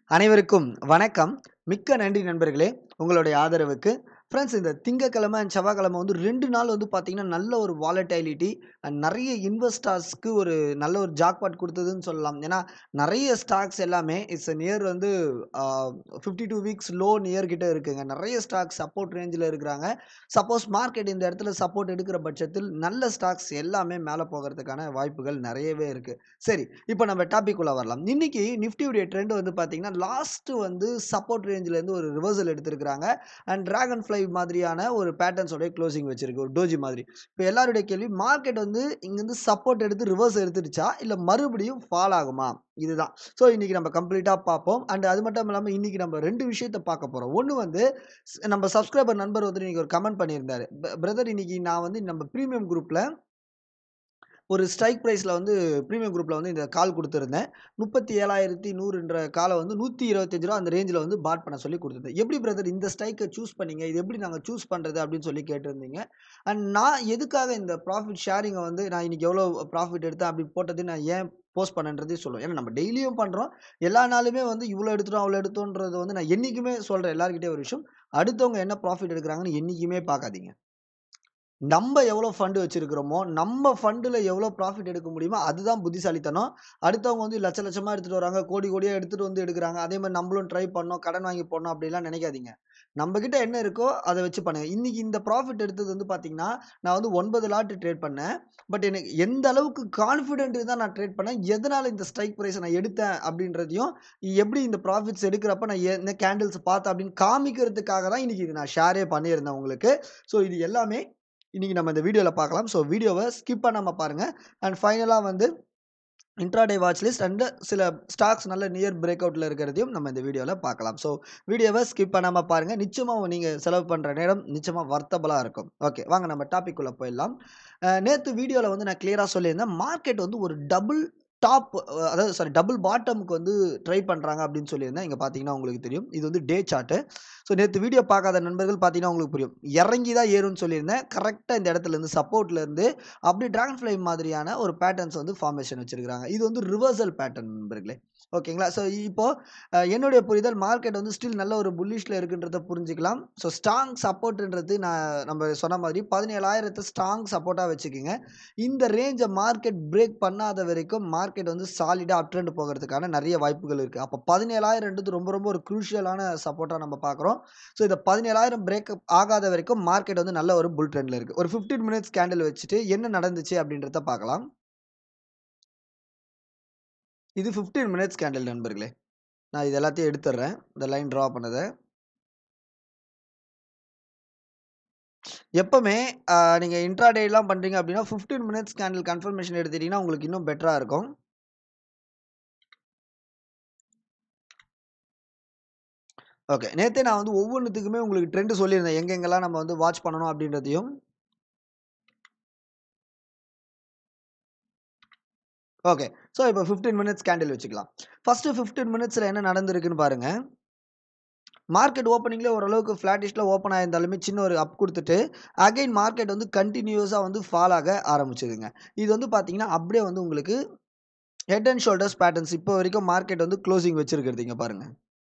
அனைவருக்கும் வணக்கம் மிக்க நன்றி நண்பர்களே உங்களுடைய ஆதரவுக்கு ஃப்ரெண்ட்ஸ் இந்த திங்கக்கிழமை அண்ட் செவ்வாய்க்கிழமை வந்து ரெண்டு நாள் வந்து பார்த்தீங்கன்னா நல்ல ஒரு வாலட்டாலிட்டி அண்ட் நிறைய இன்வெஸ்டர்ஸ்க்கு ஒரு நல்ல ஒரு ஜாக்பாட் கொடுத்ததுன்னு சொல்லலாம் ஏன்னா நிறைய ஸ்டாக்ஸ் எல்லாமே இட்ஸ் நியர் வந்து fifty two weeks low near கிட்ட இருக்குங்க நிறைய ஸ்டாக்ஸ் சப்போர்ட் ரேஞ்சில் இருக்கிறாங்க சப்போஸ் மார்க்கெட் இந்த இடத்துல சப்போர்ட் எடுக்கிற பட்சத்தில் நல்ல ஸ்டாக்ஸ் எல்லாமே மேலே போகிறதுக்கான வாய்ப்புகள் நிறையவே இருக்குது சரி இப்போ நம்ம டாபிக் உள்ள வரலாம் இன்னைக்கு நிஃப்டியுடைய ட்ரெண்ட் வந்து பார்த்தீங்கன்னா லாஸ்ட் வந்து சப்போர்ட் ரேஞ்சிலேருந்து ஒரு ரிவர்சல் எடுத்திருக்கிறாங்க அண்ட் டிராகன் ஃப்ளை மாதிரியான ஒரு பேட்டர்ன்ஸோடைய க்ளோசிங் வச்சிருக்கு ஒரு டோஜி மாதிரி இப்போ எல்லாருடைய கேள்வி மார்க்கெட் வந்து இங்கேருந்து சப்போர்ட் எடுத்து ரிவர்ஸ் எடுத்துடுச்சா இல்லை மறுபடியும் ஃபால் ஆகுமா இதுதான் ஸோ இன்றைக்கி நம்ம கம்ப்ளீட்டாக பார்ப்போம் அண்ட் அது மட்டும் இல்லாமல் இன்றைக்கி நம்ம ரெண்டு விஷயத்தை பார்க்க போகிறோம் ஒன்று வந்து ஸ்- நம்ம சப்ஸ்கிரைபர் நண்பர் வந்து இன்றைக்கி ஒரு கமெண்ட் பண்ணியிருந்தாரு பிரதர் இன்னைக்கு நான் வந்து நம்ம ப்ரீமியம் குரூப்பில் ஒரு ஸ்ட்ரைக் ப்ரைஸில் வந்து ப்ரீமியம் குரூப்பில் வந்து இந்த கால் கொடுத்துருந்தேன் முப்பத்தி ஏழாயிரத்தி நூறுன்ற காலை வந்து நூற்றி இருபத்தஞ்சு ரூபா அந்த ரேஞ்சில் வந்து பாட் பண்ண சொல்லி கொடுத்துருந்தேன் எப்படி பிரதர் இந்த ஸ்ட்ரைக்கை சூஸ் பண்ணீங்க இது எப்படி நாங்கள் சூஸ் பண்ணுறது அப்படின்னு சொல்லி கேட்டிருந்தீங்க அண்ட் நான் எதுக்காக இந்த ப்ராஃபிட் ஷேரிங்கை வந்து நான் இன்னைக்கு எவ்வளோ ப்ராஃபிட் எடுத்தேன் அப்படி போட்டது நான் ஏன் போஸ்ட் பண்ணன்றதே சொல்லுவேன் ஏன்னா நம்ம டெய்லியும் பண்ணுறோம் எல்லா நாளுமே வந்து இவ்வளோ எடுத்துட்டோம் அவ்வளோ எடுத்தோன்றது வந்து நான் என்றைக்குமே சொல்கிறேன் எல்லாருக்கிட்டே ஒரு விஷயம் அடுத்தவங்க என்ன ப்ராஃபிட் எடுக்கிறாங்கன்னு என்றைக்குமே பார்க்காதீங்க நம்ம எவ்வளோ ஃபண்டு வச்சிருக்கிறோமோ நம்ம ஃபண்டில் எவ்வளோ ப்ராஃபிட் எடுக்க முடியுமோ அதுதான் புத்திசாலித்தனம் அடுத்தவங்க வந்து லட்ச லட்சமாக எடுத்துகிட்டு வராங்க கோடி கோடியாக எடுத்துகிட்டு வந்து எடுக்கிறாங்க அதே மாதிரி நம்மளும் ட்ரை பண்ணோம் கடன் வாங்கி போடணும் அப்படிலாம் நினைக்காதீங்க நம்ம கிட்ட என்ன இருக்கோ அதை வச்சு பண்ணுங்க இன்னைக்கு இந்த ப்ராஃபிட் எடுத்தது வந்து பார்த்தீங்கன்னா நான் வந்து ஒன்பது லாட் ட்ரேட் பண்ணேன் பட் எனக்கு எந்த அளவுக்கு கான்ஃபிடென்ட் தான் நான் ட்ரேட் பண்ணேன் எதனால இந்த ஸ்ட்ரைக் ப்ரைஸை நான் எடுத்தேன் அப்படின்றதையும் எப்படி இந்த ப்ராஃபிட்ஸ் எடுக்கிறப்ப நான் என்ன கேண்டில்ஸ் பார்த்தேன் அப்படின்னு காமிக்கிறதுக்காக தான் இன்னைக்கு இது நான் ஷேரே பண்ணியிருந்தேன் உங்களுக்கு ஸோ இது எல்லாமே இன்னைக்கு நம்ம இந்த வீடியோவில் பார்க்கலாம் ஸோ வீடியோவை ஸ்கிப் பண்ணாமல் பாருங்கள் அண்ட் ஃபைனலாக வந்து இன்ட்ராடே வாட்ச் லிஸ்ட் அண்ட் சில ஸ்டாக்ஸ் நல்ல நியர் பிரேக் அவுட்டில் இருக்கிறதையும் நம்ம இந்த வீடியோவில் பார்க்கலாம் ஸோ வீடியோவை ஸ்கிப் பண்ணாமல் பாருங்கள் நிச்சயமாக நீங்கள் செலவு பண்ணுற நேரம் நிச்சயமாக வர்த்தபலாக இருக்கும் ஓகே வாங்க நம்ம டாபிக் உள்ள போயிடலாம் நேற்று வீடியோவில் வந்து நான் கிளியராக சொல்லியிருந்தேன் மார்க்கெட் வந்து ஒரு டபுள் டாப் அதாவது சாரி டபுள் பாட்டமுக்கு வந்து ட்ரை பண்ணுறாங்க அப்படின்னு சொல்லியிருந்தேன் இங்கே பார்த்தீங்கன்னா உங்களுக்கு தெரியும் இது வந்து டே சார்ட்டு ஸோ நேற்று வீடியோ பார்க்காத நண்பர்கள் பார்த்தீங்கன்னா உங்களுக்கு புரியும் இறங்கி தான் ஏறும்னு சொல்லியிருந்தேன் கரெக்டாக இந்த இடத்துல இருந்து சப்போர்ட்ல இருந்து அப்படி டிராகன் ஃப்ளை மாதிரியான ஒரு பேட்டர்ன்ஸ் வந்து ஃபார்மேஷன் வச்சிருக்காங்க இது வந்து ரிவர்சல் பேட்டர்ன் நண்பர்களே ஓகேங்களா ஸோ இப்போ அஹ், என்னுடைய புரிதல் மார்க்கெட் வந்து ஸ்டில் நல்ல ஒரு புல்லிஷில் இருக்குன்றத புரிஞ்சுக்கலாம் ஸோ ஸ்ட்ராங் சப்போர்ட்ன்றது நான் நம்ம சொன்ன மாதிரி பதினேழாயிரத்தை ஸ்ட்ராங் சப்போர்ட்டாக வச்சுக்கோங்க இந்த ரேஞ்சை மார்க்கெட் பிரேக் பண்ணாத வரைக்கும் மார்க்கெட் வந்து சாலிடாக அப் ட்ரெண்ட் போகிறதுக்கான நிறைய வாய்ப்புகள் இருக்குது அப்போ பதினேழாயிரம்ன்றது ரொம்ப ரொம்ப ஒரு குரூஷியலான சப்போர்ட்டாக நம்ம பார்க்குறோம் ஸோ இந்த பதினேழாயிரம் பிரேக் ஆகாத வரைக்கும் மார்க்கெட் வந்து நல்ல ஒரு புல் ட்ரெண்டில் இருக்குது ஒரு ஃபிஃப்டீன் மினிட்ஸ் கேண்டில் வச்சுட்டு என்ன நடந்துச்சு அப்படின்றத பார்க்கலாம் இது ஃபிஃப்டீன் மினிட்ஸ் கேண்டில் நண்பர்களே நான் இது எல்லாத்தையும் எடுத்துடுறேன் இந்த லைன் ட்ரா பண்ணதை எப்பவுமே ஆஹ், நீங்க இன்ட்ராடேலாம் பண்றீங்க அப்படின்னா ஃபிஃப்டீன் மினிட்ஸ் கேண்டில் கன்ஃபர்மேஷன் எடுத்துட்டீங்கன்னா உங்களுக்கு இன்னும் பெட்டரா இருக்கும் ஓகே நேத்தே நான் வந்து ஒவ்வொன்றுத்துக்குமே உங்களுக்கு ட்ரெண்ட் சொல்லியிருந்தேன் எங்கெங்கெல்லாம் நம்ம வந்து வாட்ச் பண்ணணும் அப்படின்றதையும் ஓகே ஸோ இப்போ ஃபிஃப்டீன் மினிட்ஸ் கேண்டில் வச்சுக்கலாம் ஃபர்ஸ்ட் ஃபிஃப்டீன் மினிட்ஸில் என்ன நடந்திருக்குன்னு பாருங்க மார்க்கெட் ஓப்பனிங்ல ஓரளவுக்கு ஃப்ளாட்டிஷில் ஓப்பன் ஆயிருந்தாலுமே சின்ன ஒரு அப் கொடுத்துட்டு அகைன் மார்க்கெட் வந்து கண்டினியூஸாக வந்து ஃபால் ஆக ஆரம்பிச்சதுங்க இது வந்து பார்த்தீங்கன்னா அப்படியே வந்து உங்களுக்கு ஹெட் அண்ட் ஷோல்டர்ஸ் பேட்டர்ன்ஸ் இப்போ வரைக்கும் மார்க்கெட் வந்து க்ளோசிங் வச்சிருக்கிறது இங்க பாருங்க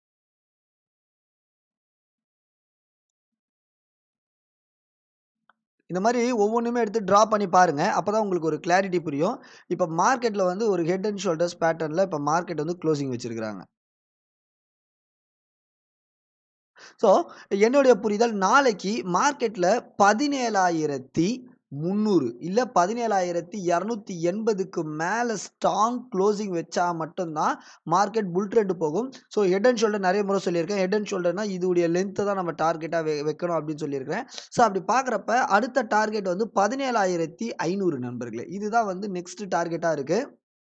இந்த மாதிரி ஒவ்வொன்றுமே எடுத்து ட்ரா பண்ணி பாருங்க அப்பதான் உங்களுக்கு ஒரு கிளாரிட்டி புரியும் இப்போ மார்க்கெட்டில் வந்து ஒரு ஹெட் அண்ட் ஷோல்டர்ஸ் பேட்டர்னில் இப்போ மார்க்கெட் வந்து க்ளோசிங் வச்சிருக்கிறாங்க ஸோ என்னுடைய புரிதல் நாளைக்கு மார்க்கெட்டில் பதினேழாயிரத்தி முந்நூறு இல்லை பதினேழாயிரத்தி இரநூத்தி எண்பதுக்கு மேலே ஸ்ட்ராங் க்ளோசிங் வச்சா மட்டும்தான் மார்க்கெட் புல் ட்ரெண்ட் போகும் ஸோ ஹெட் அண்ட் ஷோல்டர் நிறைய முறை சொல்லியிருக்கேன் ஹெட் அண்ட் ஷோல்டர்னா இதோடைய லென்த்தை தான் நம்ம டார்கெட்டாக வெ வைக்கணும் அப்படின்னு சொல்லியிருக்கிறேன் ஸோ அப்படி பார்க்குறப்ப அடுத்த டார்கெட் வந்து பதினேழாயிரத்தி ஐநூறு நண்பர்களே இதுதான் வந்து நெக்ஸ்ட் டார்கெட்டாக இருக்குது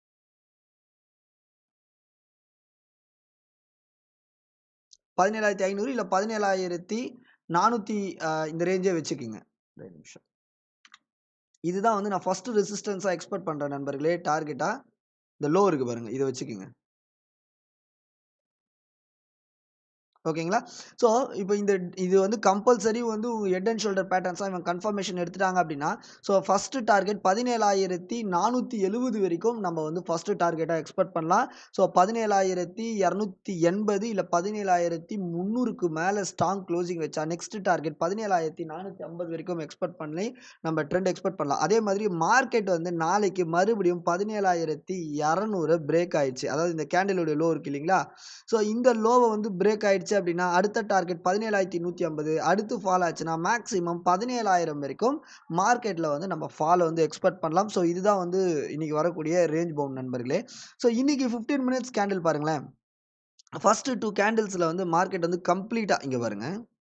பதினேழாயிரத்தி ஐநூறு இல்லை பதினேழாயிரத்தி நானூற்றி இந்த ரேஞ்சே வச்சுக்கோங்க ரெண்டு நிமிஷம் இதுதான் வந்து நான் ஃபர்ஸ்ட் ரெசிஸ்டன்ஸாக எக்ஸ்பெக்ட் பண்ணுறேன் நண்பர்களே டார்கெட்டாக இந்த லோ இருக்கு பாருங்க இதை வச்சுக்கோங்க ஓகேங்களா ஸோ இப்போ இந்த இது வந்து கம்பல்சரி வந்து ஹெட் அண்ட் ஷோல்டர் பேட்டர்ன்ஸாக இவன் கன்ஃபர்மேஷன் எடுத்துட்டாங்க அப்படின்னா ஸோ ஃபஸ்ட்டு டார்கெட் பதினேழாயிரத்தி நானூற்றி எழுபது வரைக்கும் நம்ம வந்து ஃபஸ்ட்டு டார்கெட்டாக எக்ஸ்பெக்ட் பண்ணலாம் ஸோ பதினேழாயிரத்தி இரநூத்தி எண்பது இல்லை பதினேழாயிரத்தி முந்நூறுக்கு மேலே ஸ்ட்ராங் க்ளோசிங் வச்சா நெக்ஸ்ட் டார்கெட் பதினேழாயிரத்தி நானூற்றி ஐம்பது வரைக்கும் எக்ஸ்பெக்ட் பண்ணி நம்ம ட்ரெண்ட் எக்ஸ்பெக்ட் பண்ணலாம் அதே மாதிரி மார்க்கெட் வந்து நாளைக்கு மறுபடியும் பதினேழாயிரத்தி இரநூறு பிரேக் ஆயிடுச்சு அதாவது இந்த கேண்டிலுடைய லோ இருக்கு இல்லைங்களா ஸோ இந்த லோவை வந்து பிரேக் ஆயிடுச்சு அப்படின்னா அடுத்த டார்கெட் பதினேழாயிரத்தி நூற்றி ஐம்பது அடுத்து ஃபால் ஆச்சுன்னா மேக்ஸிமம் பதினேழாயிரம் வரைக்கும் மார்க்கெட்டில் வந்து நம்ம ஃபாலை வந்து எக்ஸ்பெக்ட் பண்ணலாம் ஸோ இதுதான் வந்து இன்னைக்கு வரக்கூடிய ரேஞ்ச் பவுண்ட் நண்பர்களே ஸோ இன்னைக்கு ஃபிஃப்டீன் மினிட்ஸ் கேண்டில் பாருங்களேன் ஃபஸ்ட்டு டூ கேண்டில்ஸில் வந்து மார்க்கெட் வந்து கம்ப்ளீட்டாக இங்கே பாருங்க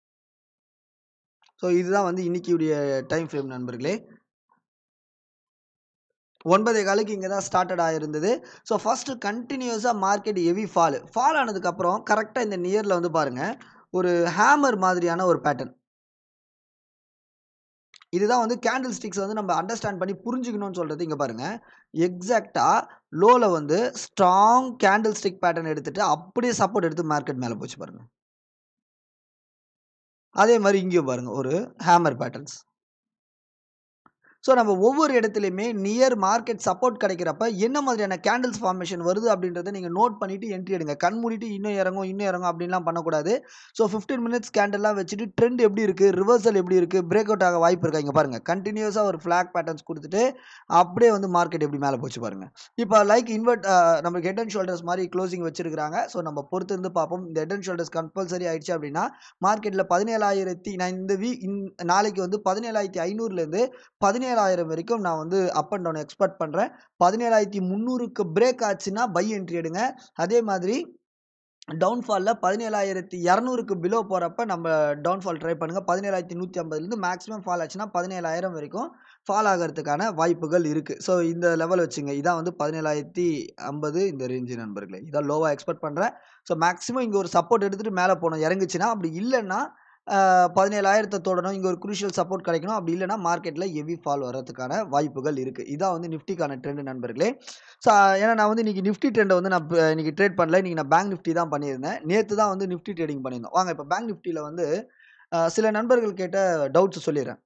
ஸோ இதுதான் வந்து இன்னைக்குடைய டைம் ஃப்ரேம் நண்பர்களே ஒன்பதே காலுக்கு இங்கே தான் ஸ்டார்டட் ஆகிருந்தது ஸோ ஃபஸ்ட்டு கண்டினியூஸாக மார்க்கெட் ஹெவி ஃபால் ஃபால் ஆனதுக்கப்புறம் கரெக்டாக இந்த நியரில் வந்து பாருங்கள் ஒரு ஹேமர் மாதிரியான ஒரு பேட்டர்ன் இதுதான் வந்து கேண்டில் ஸ்டிக்ஸ் வந்து நம்ம அண்டர்ஸ்டாண்ட் பண்ணி புரிஞ்சுக்கணும்னு சொல்கிறது இங்கே பாருங்கள் எக்ஸாக்டாக லோவில் வந்து ஸ்ட்ராங் கேண்டில் ஸ்டிக் பேட்டர்ன் எடுத்துகிட்டு அப்படியே சப்போர்ட் எடுத்து மார்க்கெட் மேலே போச்சு பாருங்கள் அதே மாதிரி இங்கேயும் பாருங்கள் ஒரு ஹேமர் பேட்டர்ன்ஸ் ஸோ நம்ம ஒவ்வொரு இடத்துலையுமே நியர் மார்க்கெட் சப்போர்ட் கிடைக்கிறப்ப என்ன மாதிரியான கேண்டில்ஸ் ஃபார்மேஷன் வருது அப்படின்றத நீங்கள் நோட் பண்ணிவிட்டு என்ட்ரி எடுங்க கண் மூடிட்டு இன்னும் இறங்கும் இன்னும் இறங்கும் அப்படின்லாம் பண்ணக்கூடாது ஸோ ஃபிஃப்டீன் மினிட்ஸ் கேண்டல்லாம் வச்சுட்டு ட்ரெண்ட் எப்படி இருக்குது ரிவர்சல் எப்படி இருக்குது பிரேக் அவுட் ஆக வாய்ப்பு இருக்கா இங்கே பாருங்கள் கண்டினியூஸாக ஒரு ஃப்ளாக் பேட்டர்ன்ஸ் கொடுத்துட்டு அப்படியே வந்து மார்க்கெட் எப்படி மேலே போச்சு பாருங்கள் இப்போ லைக் இன்வெர்ட் நமக்கு ஹெட் அண்ட் ஷோல்டர்ஸ் மாதிரி க்ளோசிங் வச்சிருக்காங்க ஸோ நம்ம பொறுத்து இருந்து பார்ப்போம் இந்த ஹெட் அண்ட் ஷோல்டர்ஸ் கம்பல்சரி ஆயிடுச்சு அப்படின்னா மார்க்கெட்டில் பதினேழாயிரத்தி நான் இந்த வீ நாளைக்கு வந்து பதினேழாயிரத்தி ஐநூறுலேருந்து பதினேழாயிரம் வரைக்கும் நான் வந்து அப் அண்ட் டவுன் எக்ஸ்பெக்ட் பண்ணுறேன் பதினேழாயிரத்தி முந்நூறுக்கு பிரேக் ஆச்சுன்னா பை என்ட்ரி எடுங்க அதே மாதிரி டவுன்ஃபாலில் பதினேழாயிரத்தி இரநூறுக்கு பிலோ போகிறப்ப நம்ம டவுன்ஃபால் ட்ரை பண்ணுங்கள் பதினேழாயிரத்தி நூற்றி ஐம்பதுலேருந்து மேக்ஸிமம் ஃபால் ஆச்சுன்னா பதினேழாயிரம் வரைக்கும் ஃபால் ஆகிறதுக்கான வாய்ப்புகள் இருக்குது ஸோ இந்த லெவல் வச்சுங்க இதான் வந்து பதினேழாயிரத்தி ஐம்பது இந்த ரேஞ்சு நண்பர்களே இதான் லோவாக எக்ஸ்பெக்ட் பண்ணுறேன் ஸோ மேக்ஸிமம் இங்கே ஒரு சப்போர்ட் எடுத்துகிட்டு மேலே போகணும் இறங்குச்சுன்னா அப்படி இல்லைன்னா பதினேழாயிரத்தை தொடணும் இங்கே ஒரு குரூஷியல் சப்போர்ட் கிடைக்கணும் அப்படி இல்லைனா மார்க்கெட்டில் ஹெவி ஃபால் வரதுக்கான வாய்ப்புகள் இருக்குது இதான் வந்து நிஃப்டிக்கான ட்ரெண்டு நண்பர்களே ஸோ ஏன்னா நான் வந்து இன்றைக்கி நிஃப்டி ட்ரெண்டை வந்து நான் இன்றைக்கி ட்ரேட் பண்ணல இன்றைக்கி நான் பேங்க் நிஃப்டி தான் பண்ணியிருந்தேன் நேற்று தான் வந்து நிஃப்டி ட்ரேடிங் பண்ணியிருந்தோம் வாங்க இப்போ பேங்க் நிஃப்டியில் வந்து சில நண்பர்கள் கேட்ட டவுட்ஸ் சொல்லிடுறேன்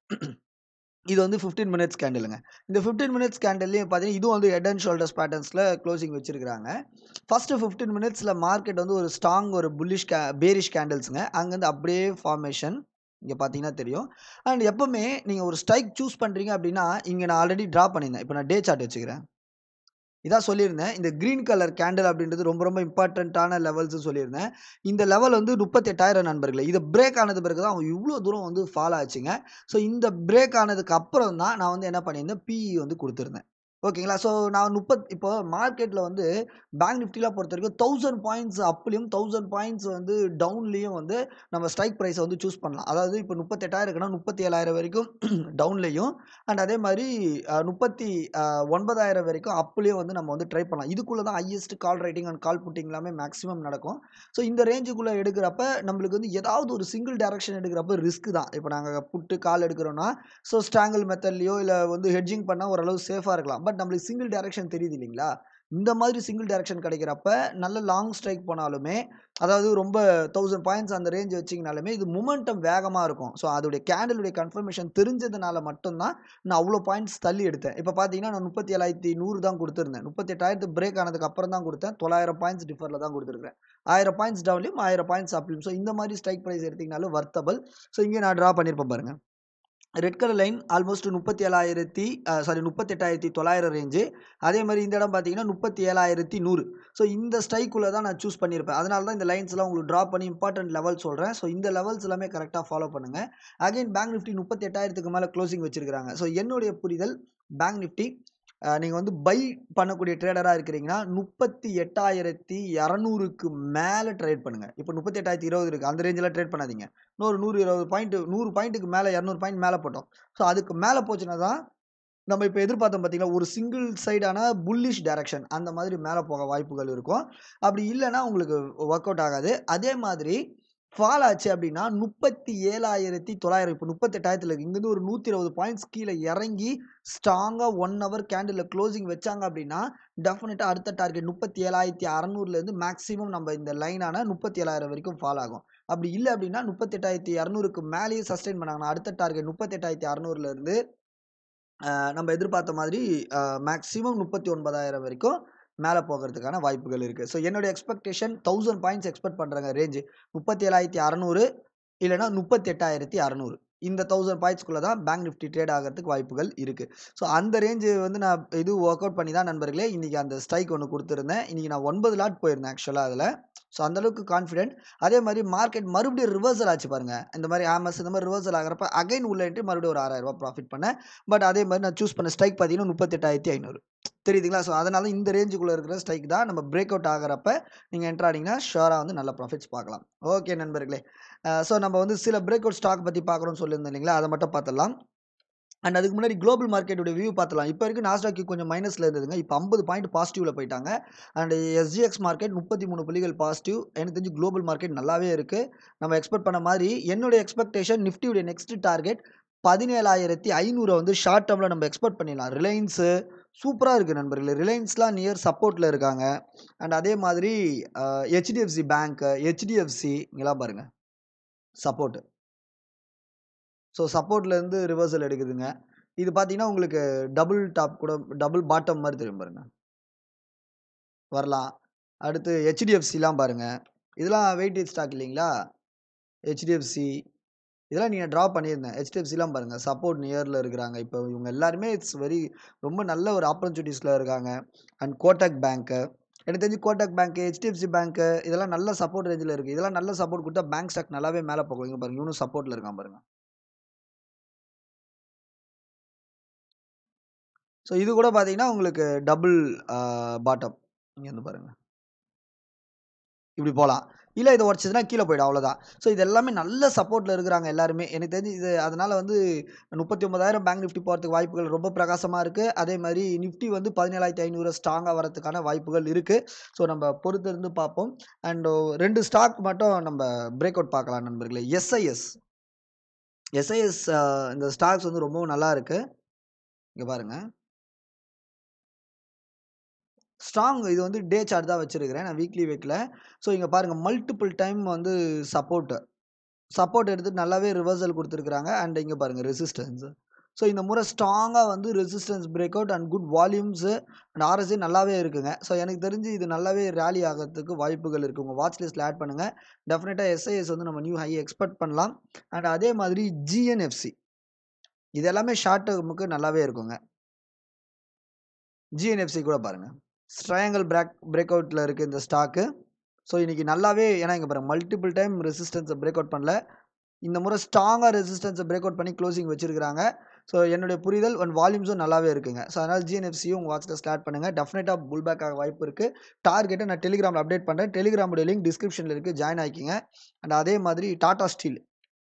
இது வந்து ஃபிஃப்டீன் மினிட்ஸ் கேண்டிலுங்க இந்த ஃபிஃப்டீன் மினிட்ஸ் கேண்டில்லையும் பார்த்தீங்கன்னா இதுவும் வந்து ஹெட் அண்ட் ஷோல்டர்ஸ் பேட்டர்ன்ஸில் க்ளோசிங் வச்சிருக்காங்க ஃபஸ்ட்டு ஃபிஃப்டீன் மினிட்ஸில் மார்க்கெட் வந்து ஒரு ஸ்ட்ராங் ஒரு புல்லிஷ் கே பேரிஷ் கேண்டில்ஸுங்க அங்கேருந்து அப்படியே ஃபார்மேஷன் இங்கே பார்த்தீங்கன்னா தெரியும் அண்ட் எப்போவுமே நீங்கள் ஒரு ஸ்ட்ரைக் சூஸ் பண்ணுறீங்க அப்படின்னா இங்கே நான் ஆல்ரெடி ட்ரா பண்ணியிருந்தேன் இப்போ நான் டே சார்ட் வச்சுக்கிறேன் இதான் சொல்லியிருந்தேன் இந்த க்ரீன் கலர் கேண்டில் அப்படின்றது ரொம்ப ரொம்ப இம்பார்ட்டண்ட்டான லெவல்ஸ் சொல்லியிருந்தேன் இந்த லெவல் வந்து முப்பத்தெட்டாயிரம் நண்பர்களே இது பிரேக் ஆனது பிறகு தான் அவங்க இவ்வளோ தூரம் வந்து ஃபாலோ ஆச்சுங்க ஸோ இந்த பிரேக் ஆனதுக்கு அப்புறம் தான் நான் வந்து என்ன பண்ணியிருந்தேன் பிஇ வந்து கொடுத்துருந்தேன் ஓகேங்களா ஸோ நான் முப்பத் இப்போ மார்க்கெட்டில் வந்து பேங்க் நிஃப்டிலாம் பொறுத்த வரைக்கும் தௌசண்ட் பாயிண்ட்ஸ் அப்லேயும் தௌசண்ட் பாயிண்ட்ஸ் வந்து டவுன்லேயும் வந்து நம்ம ஸ்ட்ரைக் ப்ரைஸை வந்து சூஸ் பண்ணலாம் அதாவது இப்போ முப்பத்தெட்டாயிரம் இருக்குன்னா முப்பத்தி ஏழாயிரம் வரைக்கும் டவுன்லேயும் அண்ட் அதே மாதிரி முப்பத்தி ஒன்பதாயிரம் வரைக்கும் அப்லேயும் வந்து நம்ம வந்து ட்ரை பண்ணலாம் இதுக்குள்ளே தான் highest call writing and call putting எல்லாமே மேக்ஸிமம் நடக்கும் ஸோ இந்த ரேஞ்சுக்குள்ளே எடுக்கிறப்ப நம்மளுக்கு வந்து ஏதாவது ஒரு சிங்கிள் டேரக்ஷன் எடுக்கிறப்ப ரிஸ்க் தான் இப்போ நாங்கள் புட்டு கால் எடுக்கிறோன்னா ஸோ ஸ்ட்ராங்கிள் மெத்தட்லையோ இல்லை வந்து ஹெட்ஜிங் பண்ணால் ஓரளவு சேஃபாக இருக்கலாம் பட் நம்மளுக்கு சிங்கிள் டேரக்ஷன் தெரியுது இல்லைங்களா இந்த மாதிரி சிங்கிள் டேரக்ஷன் கிடைக்கிறப்ப நல்ல லாங் ஸ்ட்ரைக் போனாலுமே அதாவது ரொம்ப தௌசண்ட் பாயிண்ட்ஸ் அந்த ரேஞ்ச் வச்சிங்கனாலுமே இது மூமெண்டம் வேகமாக இருக்கும் ஸோ அதோடைய கேண்டலுடைய கன்ஃபர்மேஷன் தெரிஞ்சதுனால மட்டும்தான் நான் அவ்வளோ பாயிண்ட்ஸ் தள்ளி எடுத்தேன் இப்போ பார்த்தீங்கன்னா நான் முப்பத்தி ஏழாயிரத்தி நூறு தான் கொடுத்துருந்தேன் முப்பத்தி எட்டாயிரத்து பிரேக் ஆனதுக்கு அப்புறம் தான் கொடுத்தேன் தொள்ளாயிரம் பாயிண்ட்ஸ் டிஃபரில் தான் கொடுத்துருக்கேன் ஆயிரம் பாயிண்ட்ஸ் டவுன்லையும் ஆயிரம் பாயிண்ட்ஸ் அப்லையும் ஸோ இந்த மாதிரி ஸ்ட்ரைக் ப்ரைஸ் எடுத்திங்கனாலும் வர்த்தபிள் ஸோ இங்கே நான் ட்ரா பண்ணியிருப்பேன் பாருங்கள் ரெட் கலர் லைன் ஆல்மோஸ்ட் முப்பத்தி ஏழாயிரத்தி சாரி முப்பத்தெட்டாயிரத்தி தொள்ளாயிரம் ரேஞ்சு அதே மாதிரி இந்த இடம் பார்த்தீங்கன்னா முப்பத்தி ஏழாயிரத்தி நூறு ஸோ இந்த ஸ்ட்ரைக்குள்ளே தான் நான் சூஸ் பண்ணியிருப்பேன் அதனால தான் இந்த லைன்ஸ்லாம் உங்களுக்கு ட்ரா பண்ணி இம்பார்ட்டன்ட் லெவல் சொல்கிறேன் ஸோ இந்த லெவல்ஸ் எல்லாமே கரெக்டாக ஃபாலோ பண்ணுங்கள் அகைன் பேங்க் நிஃப்டி முப்பத்தி எட்டாயிரத்துக்கு மேலே க்ளோசிங் வச்சிருக்காங்க ஸோ என்னுடைய புரிதல் பேங்க் நிஃப்டி நீங்கள் வந்து பை பண்ணக்கூடிய ட்ரேடராக இருக்கிறீங்கன்னா முப்பத்தி எட்டாயிரத்தி இரநூறுக்கு மேலே ட்ரேட் பண்ணுங்கள் இப்போ முப்பத்தி எட்டாயிரத்தி இருபது இருக்குது அந்த ரேஞ்சில் ட்ரேட் பண்ணாதீங்க இன்னொரு நூறு இருபது பாயிண்ட் நூறு பாயிண்ட்டுக்கு மேலே இரநூறு பாயிண்ட் மேலே போட்டோம் ஸோ அதுக்கு மேலே போச்சுன்னா தான் நம்ம இப்போ எதிர்பார்த்தோம் பார்த்தீங்களா ஒரு சிங்கிள் சைடான புல்லிஷ் டைரக்ஷன் அந்த மாதிரி மேலே போக வாய்ப்புகள் இருக்கும் அப்படி இல்லைன்னா உங்களுக்கு ஒர்க் அவுட் ஆகாது அதே மாதிரி ஃபால் ஆச்சு அப்படின்னா முப்பத்தி ஏழாயிரத்தி தொள்ளாயிரம் இப்போ முப்பத்தெட்டாயிரத்தில் இருக்குது இங்கேருந்து ஒரு நூற்றி இருபது பாயிண்ட்ஸ் கீழே இறங்கி ஸ்ட்ராங்காக ஒன் ஹவர் கேண்டில் க்ளோசிங் வச்சாங்க அப்படின்னா டெஃபினட்டாக அடுத்த டார்கெட் முப்பத்தி ஏழாயிரத்தி அறநூறுலேருந்து மேக்ஸிமம் நம்ம இந்த லைனான முப்பத்தி ஏழாயிரம் வரைக்கும் ஃபால் ஆகும் அப்படி இல்லை அப்படின்னா முப்பத்தெட்டாயிரத்தி இரநூறுக்கு மேலேயே சஸ்டெயின் பண்ணாங்கன்னா அடுத்த டார்கெட் முப்பத்தெட்டாயிரத்தி அறநூறுலேருந்து நம்ம எதிர்பார்த்த மாதிரி மேக்ஸிமம் முப்பத்தி ஒன்பதாயிரம் வரைக்கும் மேலே போகிறதுக்கான வாய்ப்புகள் இருக்குது ஸோ என்னுடைய எக்ஸ்பெக்டேஷன் தௌசண்ட் பாயிண்ட்ஸ் எக்ஸ்பெக்ட் பண்ணுறாங்க ரேஞ்சு முப்பத்தி ஏழாயிரத்தி அறநூறு இல்லைனா முப்பத்தி எட்டாயிரத்தி அறநூறு இந்த தௌசண்ட் பாயிண்ட்ஸ்குள்ளே தான் பேங்க் நிஃப்டி ட்ரேட் ஆகிறதுக்கு வாய்ப்புகள் இருக்குது ஸோ அந்த ரேஞ்சு வந்து நான் இது ஒர்க் அவுட் பண்ணி தான் நண்பர்களே இன்றைக்கி அந்த ஸ்ட்ரைக் ஒன்று கொடுத்துருந்தேன் இன்றைக்கி நான் ஒன்பது லாட் போயிருந்தேன் ஆக்சுவலாக அதில் ஸோ அந்தளவுக்கு கான்ஃபிடென்ட் அதே மாதிரி மார்க்கெட் மறுபடியும் ரிவர்சல் ஆச்சு பாருங்கள் இந்த மாதிரி ஆமஸ் இந்த மாதிரி ரிவர்சல் ஆகிறப்ப அகைன் உள்ளேன்ட்டு மறுபடியும் ஒரு ஆறாயிரரூபா ப்ராஃபிட் பண்ணேன் பட் அதே மாதிரி நான் சூஸ் பண்ண ஸ்ட்ரைக் பார்த்தீங்கன்னா முப்பத்தெட்டாயிரத்தி ஐநூறு தெரியுதுங்களா ஸோ அதனால இந்த ரேஞ்சுக்குள்ளே இருக்கிற ஸ்ட்ரைக் தான் நம்ம பிரேக் அவுட் ஆகிறப்ப நீங்கள் என்ட்ராடிங்கன்னா ஷோராக வந்து நல்ல ப்ராஃபிட்ஸ் பார்க்கலாம் ஓகே நண்பர்களே ஸோ நம்ம வந்து சில பிரேக் அவுட் ஸ்டாக் பற்றி பார்க்குறோம்னு சொல்லியிருந்தோம் இல்லைங்களா அதை மட்டும் பார்த்துடலாம் அண்ட் அதுக்கு முன்னாடி குளோபல் மார்க்கெட்டோட வியூ பார்த்துலாம் இப்போ வரைக்கும் நாஸ்டாக்கு கொஞ்சம் மைனஸில் இருந்ததுங்க இப்போ ஐம்பது பாயிண்ட் பாசிட்டிவில் போயிட்டாங்க அண்ட் எஸ்ஜிஎக்ஸ் மார்க்கெட் முப்பத்தி மூணு புள்ளிகள் பாசிட்டிவ் எனக்கு தெரிஞ்சு குளோபல் மார்க்கெட் நல்லாவே இருக்குது நம்ம எக்ஸ்பெக்ட் பண்ண மாதிரி என்னுடைய எக்ஸ்பெக்டேஷன் நிஃப்டியுடைய நெக்ஸ்ட் டார்கெட் பதினேழாயிரத்தி ஐநூறை வந்து ஷார்ட் டேர்மில் நம்ம எக்ஸ்பெக்ட் பண்ணிடலாம் ரிலையன்ஸு சூப்பராக இருக்குது நண்பர்களே ரிலையன்ஸ்லாம் நியர் சப்போர்ட்டில் இருக்காங்க அண்ட் அதே மாதிரி ஹெச்டிஎஃப்சி பேங்க்கு ஹெச்டிஎஃப்சி இங்கெல்லாம் பாருங்கள் சப்போர்ட்டு ஸோ சப்போர்ட்லேருந்து ரிவர்சல் எடுக்குதுங்க இது பார்த்தீங்கன்னா உங்களுக்கு டபுள் டாப் கூட டபுள் பாட்டம் மாதிரி தெரியும் பாருங்க வரலாம் அடுத்து ஹெச்டிஎஃப்சிலாம் பாருங்கள் இதெல்லாம் வெயிட்டேஜ் ஸ்டாக் இல்லைங்களா ஹெச்டிஎஃப்சி இதெல்லாம் நீங்கள் ட்ரா பண்ணியிருந்தேன் ஹெச்டிஎஃப்சிலாம் பாருங்கள் சப்போர்ட் நியரில் இருக்கிறாங்க இப்போ இவங்க எல்லாருமே இட்ஸ் வெரி ரொம்ப நல்ல ஒரு ஆப்பர்ச்சுனிட்டிஸில் இருக்காங்க அண்ட் கோட்டக் பேங்க்கு எனக்கு தெரிஞ்சு கோட்டக் பேங்க்கு ஹெச்டிஎஃப்சி பேங்க்கு இதெல்லாம் நல்ல சப்போர்ட் ரேஞ்சில் இருக்குது இதெல்லாம் நல்ல சப்போர்ட் கொடுத்தா பேங்க் ஸ்டாக் நல்லாவே மேலே போகும் இங்கே பாருங்கள் இவனும் சப்போர்ட்டில் இருக்கான் பாருங்கள் ஸோ இது கூட பார்த்தீங்கன்னா உங்களுக்கு டபுள் பாட்டம் இங்கே வந்து பாருங்கள் இப்படி போகலாம் இல்லை இதை உடச்சதுன்னா கீழே போயிடும் அவ்வளோதான் ஸோ இது எல்லாமே நல்ல சப்போர்ட்டில் இருக்கிறாங்க எல்லாருமே எனக்கு தெரிஞ்சு இது அதனால் வந்து முப்பத்தி ஒன்பதாயிரம் பேங்க் நிஃப்டி போகிறதுக்கு வாய்ப்புகள் ரொம்ப பிரகாசமாக இருக்குது அதே மாதிரி நிஃப்டி வந்து பதினேழாயிரத்தி ஐநூறு ஸ்ட்ராங்காக வரதுக்கான வாய்ப்புகள் இருக்குது ஸோ நம்ம பொறுத்து இருந்து பார்ப்போம் அண்ட் ரெண்டு ஸ்டாக் மட்டும் நம்ம பிரேக் அவுட் பார்க்கலாம் நண்பர்களே எஸ்ஐஎஸ் எஸ்ஐஎஸ் இந்த ஸ்டாக்ஸ் வந்து ரொம்பவும் நல்லா இருக்குது இங்கே பாருங்கள் ஸ்ட்ராங் இது வந்து டே சார்ட் தான் வச்சுருக்கிறேன் நான் வீக்லி வைக்கல ஸோ இங்கே பாருங்கள் மல்டிபிள் டைம் வந்து சப்போர்ட்டு சப்போர்ட் எடுத்துட்டு நல்லாவே ரிவர்சல் கொடுத்துருக்குறாங்க அண்ட் இங்கே பாருங்கள் ரெசிஸ்டன்ஸ் ஸோ இந்த முறை ஸ்ட்ராங்காக வந்து resistance break out and good volumes and RSA நல்லாவே இருக்குங்க ஸோ எனக்கு தெரிஞ்சு இது நல்லாவே ரேலி ஆகிறதுக்கு வாய்ப்புகள் இருக்குது உங்கள் வாட்ச் லிஸ்ட்டில் ஆட் பண்ணுங்கள் டெஃபினட்டாக எஸ்ஐஎஸ் வந்து நம்ம நியூ ஹை எக்ஸ்பெக்ட் பண்ணலாம் அண்ட் அதே மாதிரி ஜிஎன்எஃப்சி இது எல்லாமே ஷார்ட் டேர்முக்கு நல்லாவே இருக்குங்க ஜிஎன்எஃப்சி கூட பாருங்கள் ட்ரையாங்கிள் பிரேக் பிரேக் அவுட்டில் இருக்குது இந்த ஸ்டாக்கு ஸோ இன்றைக்கி நல்லாவே ஏன்னா இங்கே பாருங்கள் மல்டிபிள் டைம் ரெசிஸ்டன்ஸை பிரேக் அவுட் பண்ணல இந்த முறை ஸ்ட்ராங்காக ரெசிஸ்டன்ஸை பிரேக் அவுட் பண்ணி க்ளோசிங் வச்சிருக்காங்க ஸோ என்னுடைய புரிதல் ஒன் வால்யூம்ஸும் நல்லாவே இருக்குங்க ஸோ அதனால் ஜிஎன்எஃப்சியும் உங்கள் வாட்சில் ஸ்டார்ட் பண்ணுங்கள் டெஃபினட்டாக புல் பேக் ஆக வாய்ப்பு இருக்குது டார்கெட்டை நான் டெலிகிராமில் அப்டேட் பண்ணுறேன் டெலிகிராமுடைய லிங்க் டிஸ்கிரிப்ஷனில் இருக்குது ஜாயின் ஆகிக்கிங்க அண்ட் அதே மாதிரி டாடா ஸ்டீல்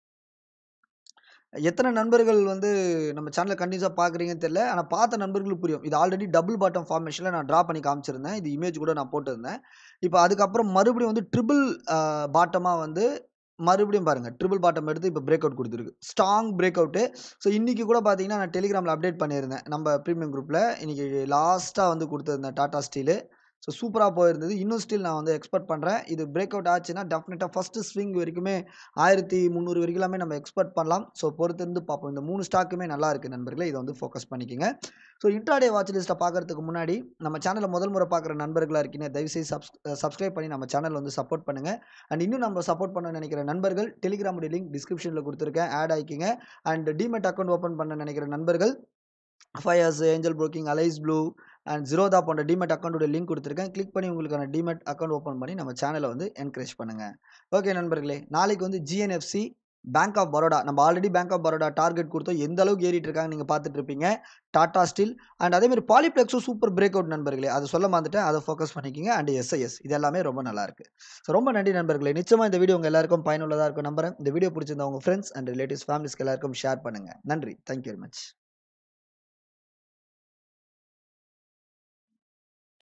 எத்தனை நண்பர்கள் வந்து நம்ம சேனலை கண்டினியூஸாக பார்க்குறீங்கன்னு தெரியல ஆனால் பார்த்த நண்பர்களுக்கு புரியும் இது ஆல்ரெடி டபுள் பாட்டம் ஃபார்மேஷனில் நான் ட்ரா பண்ணி காமிச்சிருந்தேன் இது இமேஜ் கூட நான் போட்டிருந்தேன் இப்போ அதுக்கப்புறம் மறுபடியும் வந்து ட்ரிபிள் பாட்டமாக வந்து மறுபடியும் பாருங்கள் ட்ரிபிள் பாட்டம் எடுத்து இப்போ பிரேக் அவுட் கொடுத்துருக்கு ஸ்ட்ராங் பிரேக் அவுட்டு ஸோ இன்றைக்கி கூட பார்த்தீங்கன்னா நான் டெலிகிராமில் அப்டேட் பண்ணியிருந்தேன் நம்ம ப்ரீமியம் குரூப்பில் இன்றைக்கி லாஸ்ட்டாக வந்து கொடுத்துருந்தேன் டாடா ஸ்டீலு ஸோ சூப்பராக போயிருந்தது இன்னும் ஸ்டில் நான் வந்து எக்ஸ்பெக்ட் பண்ணுறேன் இது பிரேக் அவுட் ஆச்சுன்னா டெஃபினட்டாக ஃபஸ்ட்டு ஸ்விங் வரைக்குமே ஆயிரத்தி முந்நூறு வரைக்குமே நம்ம எக்ஸ்பெக்ட் பண்ணலாம் ஸோ பொறுத்திருந்து பார்ப்போம் இந்த மூணு ஸ்டாக்குமே நல்லா இருக்குது நண்பர்களே இதை வந்து ஃபோக்கஸ் பண்ணிக்கோங்க ஸோ இன்ட்ராடே வாட்ச் லிஸ்ட்டை பார்க்கறதுக்கு முன்னாடி நம்ம சேனலை முதல் முறை பார்க்குற நண்பர்களாக இருக்கீங்க தயவுசெய்து சப்ஸ் சப்ஸ்கிரைப் பண்ணி நம்ம சேனல் வந்து சப்போர்ட் பண்ணுங்கள் அண்ட் இன்னும் நம்ம சப்போர்ட் பண்ண நினைக்கிற நண்பர்கள் டெலிகிராமுடைய லிங்க் டிஸ்கிரிப்ஷனில் கொடுத்துருக்கேன் ஆட் ஆகிக்கிங்க அண்ட் டிமெட் அக்கௌண்ட் ஓப்பன் பண்ண நினைக்கிற நண்பர்கள் Fyers Angel Broking Alice Blue and Zerodha போன்ற டிமெட் அக்கௌண்ட்டோட லிங்க் கொடுத்துருக்கேன் கிளிக் பண்ணி உங்களுக்கான டிமெட் அக்கௌண்ட் ஓப்பன் பண்ணி நம்ம சேனலை வந்து என்கரேஜ் பண்ணுங்கள் ஓகே நண்பர்களே நாளைக்கு வந்து ஜிஎன்எஃப்சி பேங்க் ஆஃப் பரோடா நம்ம already Bank of Baroda target கொடுத்தோம் எந்த அளவுக்கு ஏறிட்டு இருக்காங்க நீங்கள் பார்த்துட்டு இருப்பீங்க டாடா ஸ்டீல் அண்ட் அதே மாதிரி பாலிப்ளெக்ஸும் சூப்பர் பிரேக் அவுட் நண்பர்களே அதை சொல்ல மாந்துட்டேன் அதை ஃபோக்கஸ் பண்ணிக்கிங்க அண்ட் எஸ்ஐஎஸ் இது எல்லாமே ரொம்ப நல்லா இருக்கு ஸோ ரொம்ப நன்றி நண்பர்களே நிச்சயமாக இந்த வீடியோ உங்கள் எல்லாருக்கும் பயனுள்ளதாக இருக்கும் நம்புறேன் இந்த வீடியோ பிடிச்சிருந்தா உங்கள் ஃப்ரெண்ட்ஸ் அண்ட் ரிலேட்டிவ்ஸ் ஃபேமிலிஸ்க்கு எல்லாருக்கும் ஷேர் பண்ணுங்கள் நன்றி தேங்க்யூ வெரி மச்